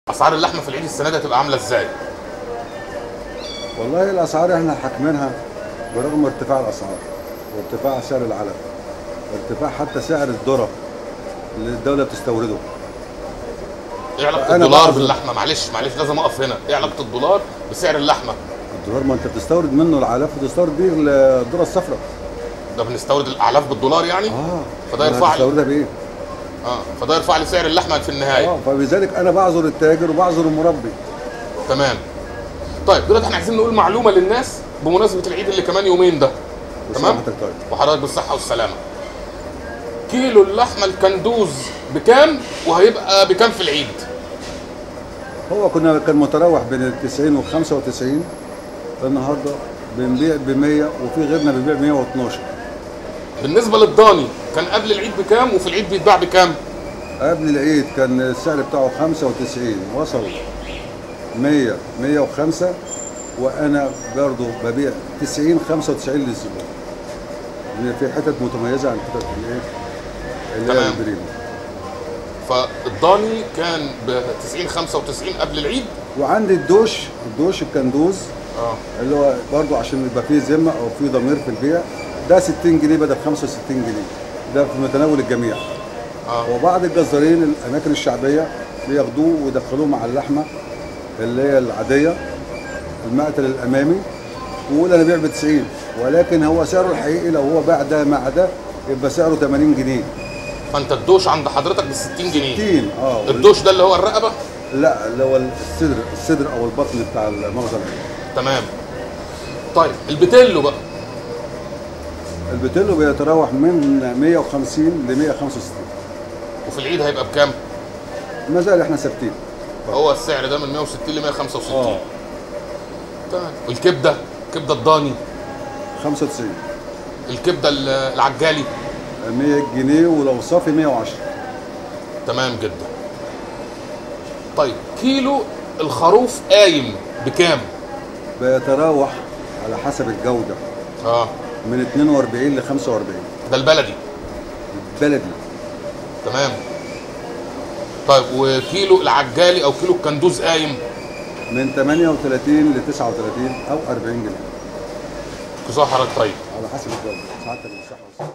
اسعار اللحمه في العيد السنه دي هتبقى عامله ازاي والله الاسعار احنا حاكمينها برغم ارتفاع الاسعار وارتفاع سعر العلف وارتفاع حتى سعر الذره اللي الدوله بتستورده ايه علاقه أنا الدولار بعرف- باللحمه معلش معلش لازم اقف هنا ايه علاقه الدولار بسعر اللحمه الدولار ما انت بتستورد منه العلف وتستورد بيه الذره الصفراء ده بنستورد الاعلاف بالدولار يعني اه فده يرفع لي تستوردها بايه؟ اه فده يرفع لي سعر اللحمه في النهايه اه فبذلك انا بعذر التاجر وبعذر المربي تمام طيب دلوقتي احنا عايزين نقول معلومه للناس بمناسبه العيد اللي كمان يومين ده تمام بصراحتك طيب وحضرتك بالصحه والسلامه كيلو اللحمه الكندوز بكام وهيبقى بكام في العيد هو كنا كان متراوح بين ال 90 وال 95 النهارده بنبيع ب 100 وفي غيرنا بيبيع 112 بالنسبه للضاني كان قبل العيد بكام وفي العيد بيتباع بكام قبل العيد كان السعر بتاعه 95 وصل 100 105 وانا برضه ببيع 90 95 للزبون لان في حتت متميزه عن حتت الايه اللي هي تمام. البريمو فالضاني كان ب 90 95 قبل العيد وعندي الدوش الدوش الكندوز اه اللي هو برضه عشان يبقى فيه ذمه او فيه ضمير في البيع ده 60 جنيه بدل 65 جنيه ده في متناول الجميع اه وبعض الجزارين الاماكن الشعبيه بياخدوه ويدخلوه مع اللحمه اللي هي العاديه المقتل الامامي ويقول انا بيع ب 90 ولكن هو سعره الحقيقي لو هو باع ده مع ده يبقى سعره 80 جنيه فانت الدوش عند حضرتك ب 60 جنيه 60 اه وال- الدوش ده اللي هو الرقبه لا اللي هو الصدر الصدر او البطن بتاع المخزن تمام طيب البتيلو بقى البتيلو بيتراوح من 150 ل 165 وفي العيد هيبقى بكام ما زال احنا ثابتين هو السعر ده من 160 ل 165 اه تمام والكبده كبده الضاني 95 الكبده ال- العجالي 100 جنيه ولو صافي 110 تمام جدا طيب كيلو الخروف قايم بكام بيتراوح على حسب الجوده اه من 42 ل 45 ده البلدي بلدي تمام طيب وكيلو العجالي او كيلو الكندوز قايم من 38 ل 39 او 40 جنيه كسوة حضرتك طيب على حسب الجوده ساعتك بالصحه والسلامه